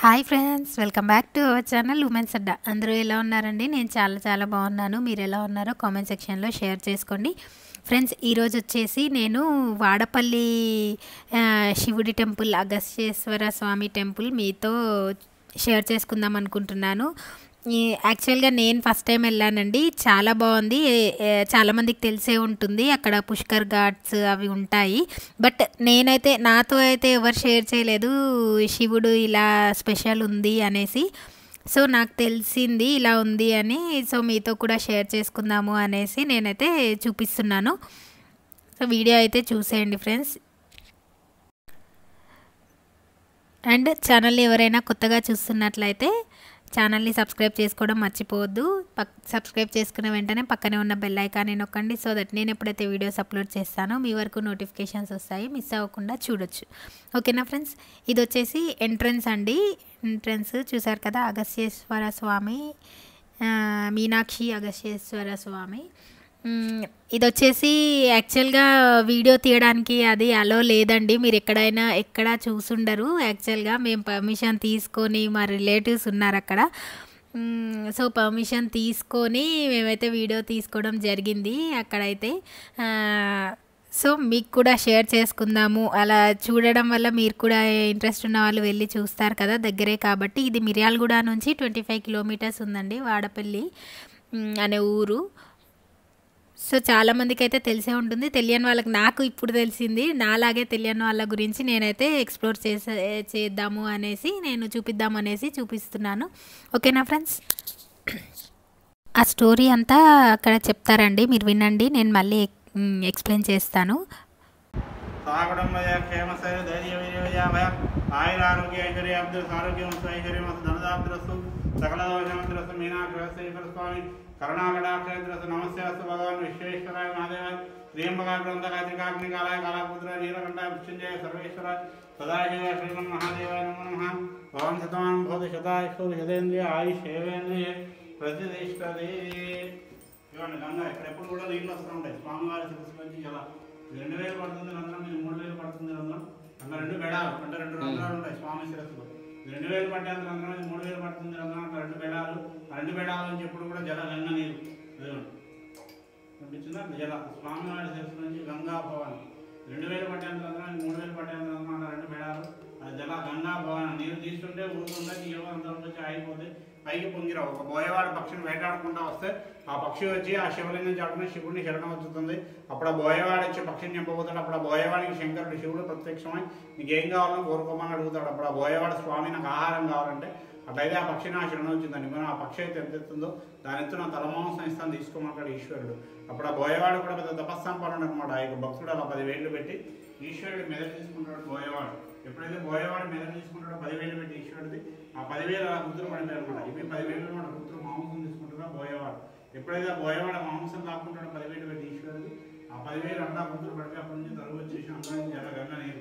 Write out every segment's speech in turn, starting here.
Hi friends welcome back to our channel women's Adda అందరూ ఎలా ఉన్నారండి నేను చాలా చాలా బాగున్నాను మీరు ఎలా ఉన్నారో కామెంట్ సెక్షన్లో షేర్ చేసుకోండి ఫ్రెండ్స్ ఈరోజు వచ్చేసి నేను వాడపల్లి ఆ, శివుడి టెంపుల్ అగస్యేశ్వర స్వామి టెంపుల్ మీతో షేర్ చేసుకుందాం అనుకుంటున్నాను ఈ యాక్చువల్గా నేను ఫస్ట్ టైం వెళ్ళానండి చాలా బాగుంది ఏ- ఏ- చాలామందికి తెలిసే ఉంటుంది అక్కడ పుష్కర్ ఘాట్స్ అవి ఉంటాయి బట్ నేనైతే నాతో అయితే ఎవరు షేర్ చేయలేదు శివుడు ఇలా స్పెషల్ ఉంది అనేసి సో నాకు తెలిసింది ఇలా ఉంది అని సో మీతో కూడా షేర్ చేసుకుందాము అనేసి నేనైతే చూపిస్తున్నాను సో వీడియో అయితే చూసేయండి ఫ్రెండ్స్ అండ్ ఛానల్ని ఎవరైనా కొత్తగా చూస్తున్నట్లయితే ఛానల్ని సబ్స్క్రైబ్ చేసుకోవడం మర్చిపోవద్దు పక్ సబ్స్క్రైబ్ చేసుకున్న వెంటనే పక్కనే ఉన్న బెల్ ఐకాన్ని నొక్కండి సో దట్ నేను ఎప్పుడైతే వీడియోస్ అప్లోడ్ చేస్తానో మీ వరకు నోటిఫికేషన్స్ వస్తాయి మిస్ అవ్వకుండా చూడొచ్చు ఓకేనా ఫ్రెండ్స్ ఇది వచ్చేసి ఎంట్రన్స్ అండి ఎంట్రన్స్ చూసారు కదా అగస్యేశ్వర స్వామి ఆ, మీనాక్షి అగస్యేశ్వర స్వామి మ్మ్, ఇది వచ్చేసి యాక్చువల్గా వీడియో తీయడానికి అది అలో లేదండి మీరు ఎక్కడైనా ఎక్కడ చూసుండరు యాక్చువల్గా మేము పర్మిషన్ తీసుకొని మా రిలేటివ్స్ ఉన్నారు అక్కడ మ్మ్, సో పర్మిషన్ తీసుకొని మేమైతే వీడియో తీసుకోవడం జరిగింది అక్కడైతే ఆ, సో మీకు కూడా షేర్ చేసుకుందాము అలా చూడడం వల్ల మీరు కూడా ఇంట్రెస్ట్ ఉన్న వాళ్ళు వెళ్ళి చూస్తారు కదా దగ్గరే కాబట్టి ఇది మిర్యాలగూడ నుంచి ట్వంటీ ఫైవ్ కిలోమీటర్స్ ఉందండి వాడపల్లి మ్, అనే ఊరు సో చాలామందికి అయితే తెలిసే ఉంటుంది తెలియని వాళ్ళకి నాకు ఇప్పుడు తెలిసింది నాలాగే తెలియని వాళ్ళ గురించి నేనైతే ఎక్స్ప్లోర్ చేసే చేద్దాము అనేసి నేను చూపిద్దాము అనేసి చూపిస్తున్నాను ఓకేనా ఫ్రెండ్స్ ఆ స్టోరీ అంతా అక్కడ చెప్తారండి మీరు వినండి నేను మళ్ళీ మ్, ఎక్స్ప్లెయిన్ చేస్తాను సాగుడంబయ క్షేమశైల ధైర్య వీర్యభయ ఆయురారోగ్య ఐశ్వర్యాబ్దు సారోగ్యమస్తు ఐశ్వర్యమస్తు ధనదాబ్దురస్తు సకల దోషమంత్రస్తు మీనాక్షరేశ్వర స్వామి కరుణాకటాక్షరస్తు నమస్యాస్తు భగవాన్ విశ్వేశ్వరాయ మహాదేవ త్రియంబక గ్రంథకాత్రికాగ్నికాలాయ కాళాపుత్ర నీలకంఠ మృత్యుంజయ సర్వేశ్వర సదాశివ శ్రీమన్ మహాదేవాయ నమో నమః భవన్ శతమానం భవతి శతాయుషు శతేంద్రియ ఆయుష్ ఏవేంద్రియ ప్రతిష్టది ఇవ్వండి గంగ ఇక్కడ ఎప్పుడు కూడా నీళ్ళు వస్తూ ఉంటాయి స్వామివారి శిరస్సు నుంచి ఇలా ఇది రెండు వేలు పడుతుంది రంధ్రం ఇది మూడు వేలు పడుతుంది రంధ్రం అక్కడ రెండు బెడాలు అంటే రెండు రంధ్రాలు ఉంటాయి స్వామి శిరస్సులో ఇది రెండు వేలు పట్టేంత రంధ్రం ఇది మూడు వేలు పడుతుంది రంధ్రం అక్కడ రెండు బెడాలు ఆ రెండు బెడాల నుంచి ఎప్పుడు కూడా జల గంగ నీరు ఇదిగోండి. కనిపించిందా జల స్వామివారి శిరస్సు నుంచి గంగా భవాని రెండు వేలు పట్టేంత రంధ్రం ఇది మూడు వేలు పట్టేంత రంధ్రం అక్కడ రెండు బెడాలు అది జల గంగా భవాని నీరు తీసుకుంటే ఊరుకుంటే తీయడం అంతవరకు వచ్చి ఆగిపోతే పైకి పొంగిరావు ఒక బోయవాడ పక్షిని వేటాడకుండా వస్తే ఆ పక్షి వచ్చి ఆ శివలింగం చాటుకుని శివుడిని శరణం వచ్చుతుంది అప్పుడు ఆ బోయవాడు వచ్చి పక్షిని నింపబోతాడు అప్పుడు ఆ బోయవాడికి శంకరుడు శివుడు ప్రత్యక్షమై నీకు ఏం కావాలో కోరుకోమని అడుగుతాడు అప్పుడు ఆ బోయవాడ స్వామి నాకు ఆహారం కావాలంటే అట్లయితే ఆ పక్షిని ఆ శరణం వచ్చిందండి మనం ఆ పక్షి అయితే ఎంత ఎత్తుందో దాని ఎత్తున తలమాంసం ఇస్తాను తీసుకోమంటాడు ఈశ్వరుడు అప్పుడు ఆ బోయవాడు కూడా పెద్ద తపస్సంపన్నుడు అనమాట ఆ యొక్క భక్తుడు అలా పదివేలు పెట్టి ఈశ్వరుడు మెదడు తీసుకుంటాడు బోయవాడు ఎప్పుడైతే బోయవాడు మెదడు తీసుకుంటాడో పదివేలు పెట్టి ఈశ్వరుడిది ఆ పదివేలు అలా కుదురు పడిపోయారు అనమాట ఇవి పదివేలు అనమాట కుదురు మాంసం తీసుకుంటాడో బోయవాడు ఎప్పుడైతే ఆ బోయవాడ మాంసం లాక్కుంటాడో పదివేలు పెట్టి ఈశ్వరుడిది ఆ పదివేలు అంతా కుదురు పడిపోయి అప్పటి నుంచి తరువు వచ్చేసి అందరం నుంచి అలా గంగ నీరు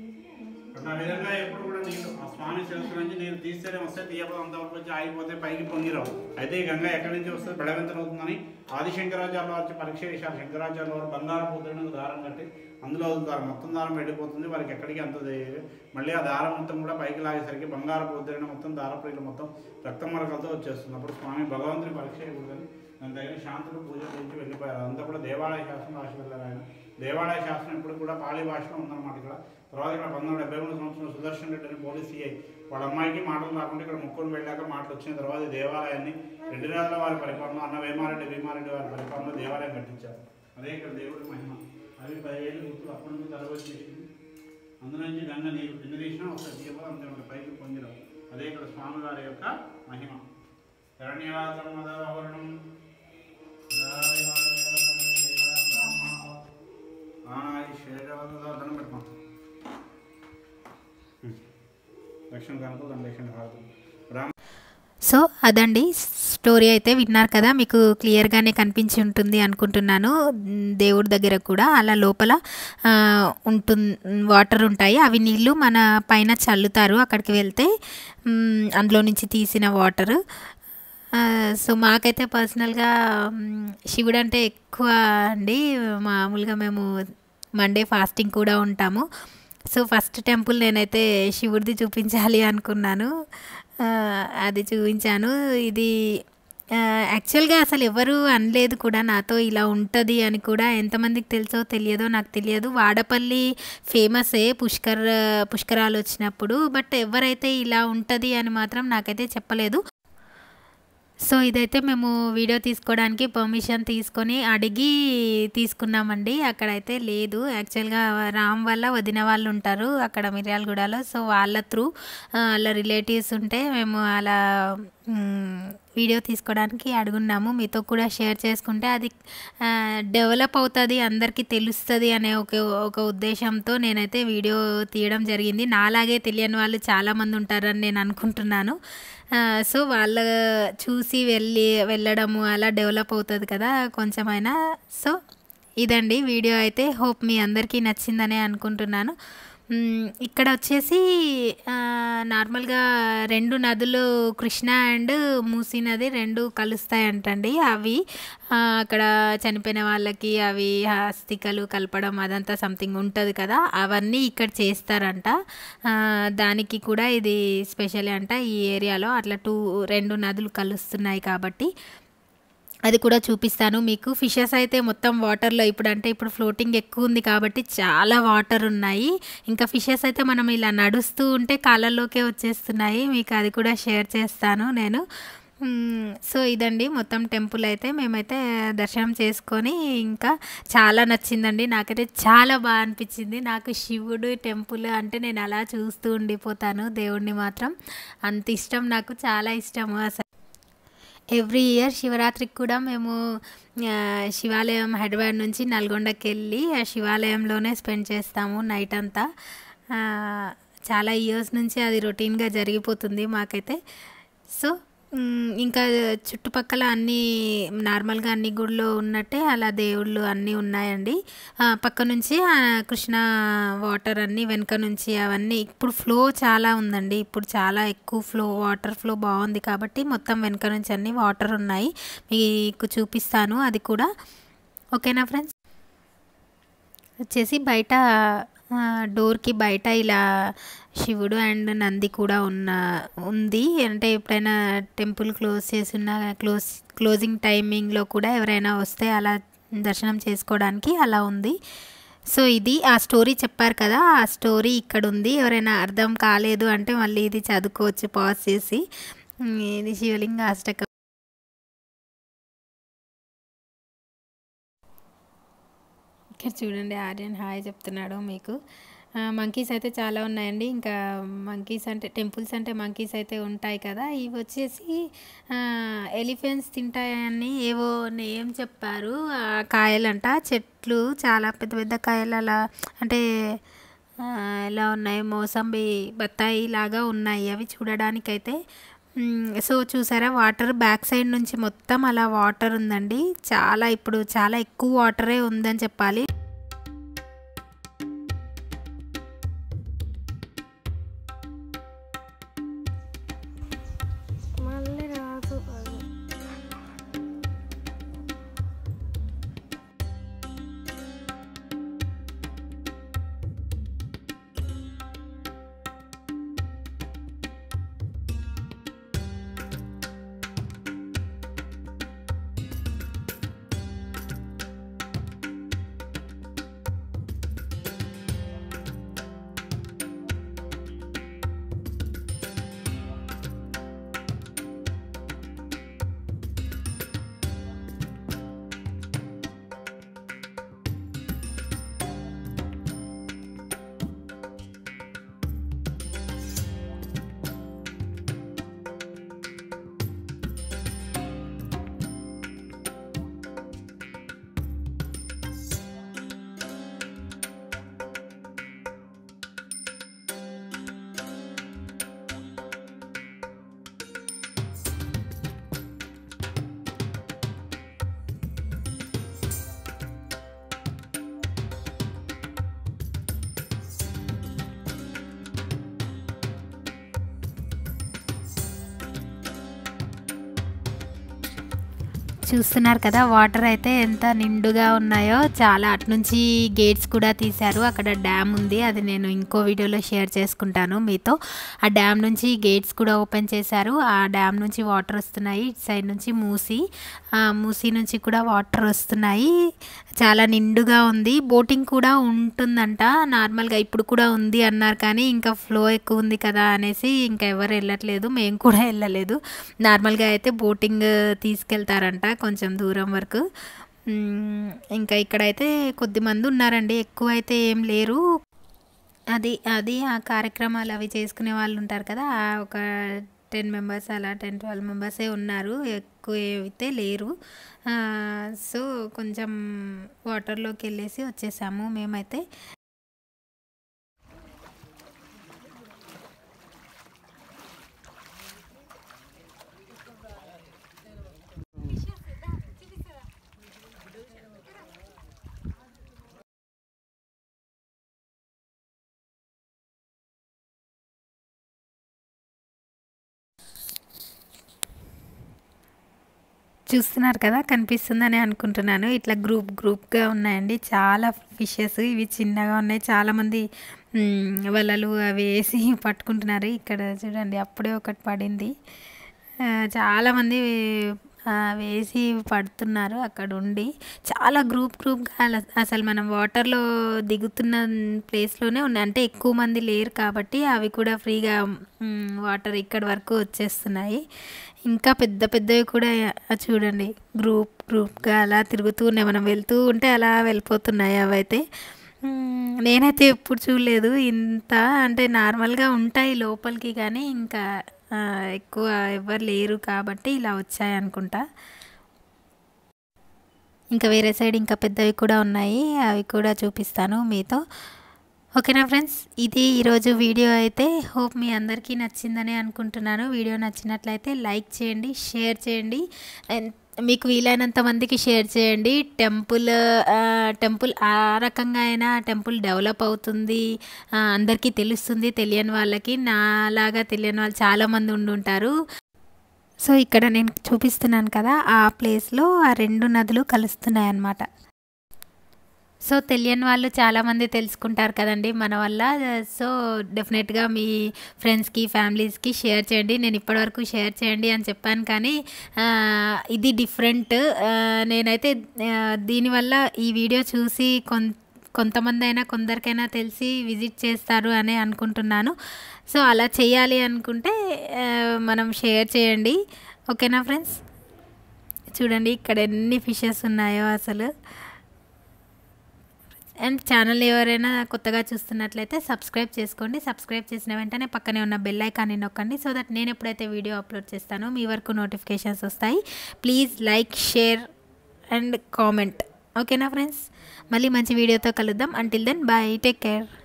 అట్లా విధంగా ఎప్పుడు కూడా నీరు ఆ స్వామి శిరస్సు నుంచి నీరు తీస్తేనే వస్తే తీయడం అంతవరకు వచ్చి ఆగిపోతే పైకి పొంగిరావు అయితే ఈ గంగ ఎక్కడి నుంచి వస్తే బెడవెంతన అవుతుందని ఆదిశంకరాచార్య వచ్చి పరీక్ష చేశారు శంకరాచార్య వారు బంగారు పుత్రునికి దారం కట్టి అందులో వదులుతారు మొత్తం దారం వెళ్ళిపోతుంది వారికి ఎక్కడికి అంత తెలియదు. మళ్ళీ ఆ దారం మొత్తం కూడా పైకి లాగేసరికి బంగారు పుత్రుని మొత్తం దారప్రియులు మొత్తం రక్త మరకలతో వచ్చేస్తుంది అప్పుడు స్వామి భగవంతుని పరీక్ష చేయకూడదని దాని దగ్గర శాంతులు పూజ చేయించి వెళ్ళిపోయారు అదంతా కూడా దేవాలయ శాస్త్రం రాసి వెళ్ళారు ఆయన దేవాలయ శాస్త్రం ఇప్పుడు కూడా పాళీ భాషలో ఉందన్నమాట ఇక్కడ తర్వాత ఇక్కడ పంతొమ్మిది డెబ్బై మూడు సంవత్సరం సుదర్శన్ రెడ్డి అని పోలీస్ సిఐ వాళ్ళ అమ్మాయికి మాటలు రాకుండా ఇక్కడ ముక్కుని వెళ్ళాక మాటలు వచ్చిన తర్వాత ఈ దేవాలయాన్ని రెడ్డి రాజుల వారి పరిపాలన అన్న వేమారెడ్డి భీమారెడ్డి వారి పరిపాలన దేవాలయం కట్టించారు అదే ఇక్కడ దేవుడి మహిమ అవి పదివేలు గుర్తులు అప్పటి నుంచి తరగతి చేసింది అందులో నుంచి గంగ నీరు ఎన్ని తీసినా ఒకసారి తీయబోదు అంతే ఉంటుంది పైకి పొందిరావు అదే ఇక్కడ స్వామివారి యొక్క మహిమ శరణ్యవాసం మదవరణం దండం పెట్టుకో దక్షిణ కనుక దాని దక్షిణ హారతి రామ సో అదండి స్టోరీ అయితే విన్నారు కదా మీకు క్లియర్గానే కనిపించి ఉంటుంది అనుకుంటున్నాను మ్, దేవుడి దగ్గర కూడా అలా లోపల ఉంటుంది వాటర్ ఉంటాయి అవి నీళ్ళు మన పైన చల్లుతారు అక్కడికి వెళ్తే మ్, అందులో నుంచి తీసిన వాటర్ సో మాకైతే పర్సనల్గా మ్, శివుడు అంటే ఎక్కువ అండి మామూలుగా మేము మండే ఫాస్టింగ్ కూడా ఉంటాము సో ఫస్ట్ టెంపుల్ నేనైతే శివుడిది చూపించాలి అనుకున్నాను ఆ, అది చూపించాను ఇది ఆ, యాక్చువల్గా అసలు ఎవరు అనలేదు కూడా నాతో ఇలా ఉంటుంది అని కూడా ఎంతమందికి తెలుసో తెలియదో నాకు తెలియదు వాడపల్లి ఫేమసే పుష్కర్ పుష్కరాలు వచ్చినప్పుడు బట్ ఎవరైతే ఇలా ఉంటుంది అని మాత్రం నాకైతే చెప్పలేదు సో ఇదైతే మేము వీడియో తీసుకోవడానికి పర్మిషన్ తీసుకొని అడిగి తీసుకున్నామండి అక్కడైతే లేదు యాక్చువల్గా రామ్ వల్ల వదిన వాళ్ళు ఉంటారు అక్కడ మిర్యాలగూడలో సో వాళ్ళ త్రూ వాళ్ళ రిలేటివ్స్ ఉంటే మేము అలా మ్, వీడియో తీసుకోవడానికి అడుగున్నాము మీతో కూడా షేర్ చేసుకుంటే అది ఆ, డెవలప్ అవుతుంది అందరికీ తెలుస్తుంది అనే ఒక ఒక ఉద్దేశంతో నేనైతే వీడియో తీయడం జరిగింది నాలాగే తెలియని వాళ్ళు చాలామంది ఉంటారని నేను అనుకుంటున్నాను ఆ, సో వాళ్ళ చూసి వెళ్ళి వెళ్ళడము అలా డెవలప్ అవుతుంది కదా కొంచెమైనా సో ఇదండి వీడియో అయితే హోప్ మీ అందరికీ నచ్చిందనే అనుకుంటున్నాను మ్, ఇక్కడ వచ్చేసి ఆ, నార్మల్గా రెండు నదులు కృష్ణ అండ్ మూసీ నది రెండు కలుస్తాయంటండి అవి ఆ, అక్కడ చనిపోయిన వాళ్ళకి అవి అస్థికలు కలపడం అదంతా సంథింగ్ ఉంటుంది కదా అవన్నీ ఇక్కడ చేస్తారంట ఆ, దానికి కూడా ఇది స్పెషల్ అంట ఈ ఏరియాలో అట్లా టూ రెండు నదులు కలుస్తున్నాయి కాబట్టి అది కూడా చూపిస్తాను మీకు ఫిషెస్ అయితే మొత్తం వాటర్లో ఇప్పుడు అంటే ఇప్పుడు ఫ్లోటింగ్ ఎక్కువ ఉంది కాబట్టి చాలా వాటర్ ఉన్నాయి ఇంకా ఫిషెస్ అయితే మనం ఇలా నడుస్తూ ఉంటే కాళ్ళల్లోకే వచ్చేస్తున్నాయి మీకు అది కూడా షేర్ చేస్తాను నేను మ్మ్, సో ఇదండి మొత్తం టెంపుల్ అయితే మేమైతే దర్శనం చేసుకొని ఇంకా చాలా నచ్చిందండి నాకైతే చాలా బాగా అనిపించింది నాకు శివుడు టెంపుల్ అంటే నేను అలా చూస్తూ ఉండిపోతాను దేవుడిని మాత్రం అంత ఇష్టం నాకు చాలా ఇష్టము అసలు ఎవ్రీ ఇయర్ శివరాత్రికి కూడా మేము ఆ, శివాలయం హైదరాబాద్ నుంచి నల్గొండకి వెళ్ళి ఆ శివాలయంలోనే స్పెండ్ చేస్తాము నైట్ అంతా ఆ, చాలా ఇయర్స్ నుంచి అది రొటీన్గా జరిగిపోతుంది మాకైతే సో మ్, ఇంకా చుట్టుపక్కల అన్ని నార్మల్గా అన్ని గుళ్ళు ఉన్నట్టే అలా దేవుళ్ళు అన్నీ ఉన్నాయండి ఆ, పక్క నుంచి ఆ కృష్ణ వాటర్ అన్నీ వెనక నుంచి అవన్నీ ఇప్పుడు ఫ్లో చాలా ఉందండి ఇప్పుడు చాలా ఎక్కువ ఫ్లో వాటర్ ఫ్లో బాగుంది కాబట్టి మొత్తం వెనక నుంచి అన్ని వాటర్ ఉన్నాయి మీకు చూపిస్తాను అది కూడా ఓకేనా ఫ్రెండ్స్ వచ్చేసి బయట ఆ, డోర్కి బయట ఇలా శివుడు అండ్ నంది కూడా ఉన్న ఉంది అంటే ఎప్పుడైనా టెంపుల్ క్లోజ్ చేసి ఉన్న క్లోజ్ క్లోజింగ్ టైమింగ్లో కూడా ఎవరైనా వస్తే అలా దర్శనం చేసుకోవడానికి అలా ఉంది సో ఇది ఆ స్టోరీ చెప్పారు కదా ఆ స్టోరీ ఇక్కడ ఉంది ఎవరైనా అర్థం కాలేదు అంటే మళ్ళీ ఇది చదువుకోవచ్చు పాజ్ చేసి ఉమ్, ఇది శివలింగ అష్టకం ఇక్కడ చూడండి ఆర్యన్ హాయ్ చెప్తున్నాడు మీకు మంకీస్ అయితే చాలా ఉన్నాయండి ఇంకా మంకీస్ అంటే టెంపుల్స్ అంటే మంకీస్ అయితే ఉంటాయి కదా ఇవి వచ్చేసి ఎలిఫెంట్స్ తింటాయని ఏవో నేమ్ చెప్పారు ఆ కాయలంట చెట్లు చాలా పెద్ద పెద్ద కాయలు అలా అంటే ఆ, ఎలా ఉన్నాయి మోసంబి బత్తాయి లాగా ఉన్నాయి అవి చూడడానికైతే మ్, సో చూసారా వాటర్ బ్యాక్ సైడ్ నుంచి మొత్తం అలా వాటర్ ఉందండి చాలా ఇప్పుడు చాలా ఎక్కువ వాటరే ఉందని చెప్పాలి మళ్ళీ రాదు అది చూస్తున్నారు కదా వాటర్ అయితే ఎంత నిండుగా ఉన్నాయో చాలా అటు నుంచి గేట్స్ కూడా తీశారు అక్కడ డ్యామ్ ఉంది అది నేను ఇంకో వీడియోలో షేర్ చేసుకుంటాను మీతో ఆ డ్యామ్ నుంచి గేట్స్ కూడా ఓపెన్ చేశారు ఆ డ్యామ్ నుంచి వాటర్ వస్తున్నాయి ఇటు సైడ్ నుంచి మూసి ఆ మూసి నుంచి కూడా వాటర్ వస్తున్నాయి చాలా నిండుగా ఉంది బోటింగ్ కూడా ఉంటుందంట నార్మల్గా ఇప్పుడు కూడా ఉంది అన్నారు కానీ ఇంకా ఫ్లో ఎక్కువ ఉంది కదా అనేసి ఇంకా ఎవరు వెళ్ళట్లేదు మేము కూడా వెళ్ళలేదు నార్మల్గా అయితే బోటింగ్ తీసుకెళ్తారంట కొంచెం దూరం వరకు మ్మ్, ఇంకా ఇక్కడైతే కొద్ది మంది ఉన్నారండి ఎక్కువ అయితే ఏం లేరు అది అది ఆ కార్యక్రమాలు అవి చేసుకునే వాళ్ళు ఉంటారు కదా ఆ ఒక టెన్ మెంబర్స్ అలా టెన్ ట్వెల్వ్ మెంబర్సే ఉన్నారు ఎక్కువ అయితే లేరు ఆ, సో కొంచెం వాటర్లోకి వెళ్ళేసి వచ్చేసాము మేమైతే చూస్తున్నారు కదా కనిపిస్తుందని అనుకుంటున్నాను ఇట్లా గ్రూప్ గ్రూప్గా ఉన్నాయండి చాలా ఫిషెస్ ఇవి చిన్నగా ఉన్నాయి చాలామంది మ్, వలలు అవి వేసి పట్టుకుంటున్నారు ఇక్కడ చూడండి అప్పుడే ఒకటి పడింది ఆ, చాలామంది ఆ, వేసి పడుతున్నారు అక్కడ ఉండి చాలా గ్రూప్ గ్రూప్గా అల- అసలు మనం వాటర్లో దిగుతున్న ప్లేస్లోనే ఉన్నాయి అంటే ఎక్కువ మంది లేరు కాబట్టి అవి కూడా ఫ్రీగా మ్, వాటర్ ఇక్కడ వరకు వచ్చేస్తున్నాయి ఇంకా పెద్ద పెద్దవి కూడా చూడండి గ్రూప్ గ్రూప్గా అలా తిరుగుతూ ఉన్నాయి మనం వెళ్తూ ఉంటే అలా వెళ్ళిపోతున్నాయి అవైతే మ్మ్, నేనైతే ఎప్పుడు చూడలేదు ఇంత అంటే నార్మల్గా ఉంటాయి లోపలికి కానీ ఇంకా ఆ, ఎక్కువ ఎవరు లేరు కాబట్టి ఇలా వచ్చాయి అనుకుంటా ఇంకా వేరే సైడ్ ఇంకా పెద్దవి కూడా ఉన్నాయి అవి కూడా చూపిస్తాను మీతో ఓకేనా ఫ్రెండ్స్ ఇది ఈరోజు వీడియో అయితే హోప్ మీ అందరికీ నచ్చిందని అనుకుంటున్నాను వీడియో నచ్చినట్లయితే లైక్ చేయండి షేర్ చేయండి అండ్ మీకు వీలైనంత మందికి షేర్ చేయండి టెంపుల్ ఆ, టెంపుల్ ఆ రకంగా అయినా టెంపుల్ డెవలప్ అవుతుంది ఆ, అందరికీ తెలుస్తుంది తెలియని వాళ్ళకి నాలాగా తెలియని వాళ్ళు చాలామంది ఉండుంటారు సో ఇక్కడ నేను చూపిస్తున్నాను కదా ఆ ప్లేస్లో ఆ రెండు నదులు కలుస్తున్నాయి అన్నమాట సో తెలియని వాళ్ళు చాలామంది తెలుసుకుంటారు కదండి మన వల్ల సో డెఫినెట్గా మీ ఫ్రెండ్స్కి ఫ్యామిలీస్కి షేర్ చేయండి నేను ఇప్పటివరకు షేర్ చేయండి అని చెప్పాను కానీ ఆ, ఇది డిఫరెంట్ ఆ, నేనైతే ఆ, దీనివల్ల ఈ వీడియో చూసి కొన్ కొంతమంది అయినా కొందరికైనా తెలిసి విజిట్ చేస్తారు అని అనుకుంటున్నాను సో అలా చేయాలి అనుకుంటే ఆ, మనం షేర్ చేయండి ఓకేనా ఫ్రెండ్స్ చూడండి ఇక్కడ ఎన్ని ఫిషెస్ ఉన్నాయో అసలు అండ్ ఛానల్ ఎవరైనా కొత్తగా చూస్తున్నట్లయితే సబ్స్క్రైబ్ చేసుకోండి సబ్స్క్రైబ్ చేసిన వెంటనే పక్కనే ఉన్న బెల్ ఐకాన్ని నొక్కండి సో దట్ నేను ఎప్పుడైతే వీడియో అప్లోడ్ చేస్తానో మీ వరకు నోటిఫికేషన్స్ వస్తాయి please like share and comment ఓకేనా ఫ్రెండ్స్ మళ్ళీ మంచి వీడియోతో కలుద్దాం until then bye take care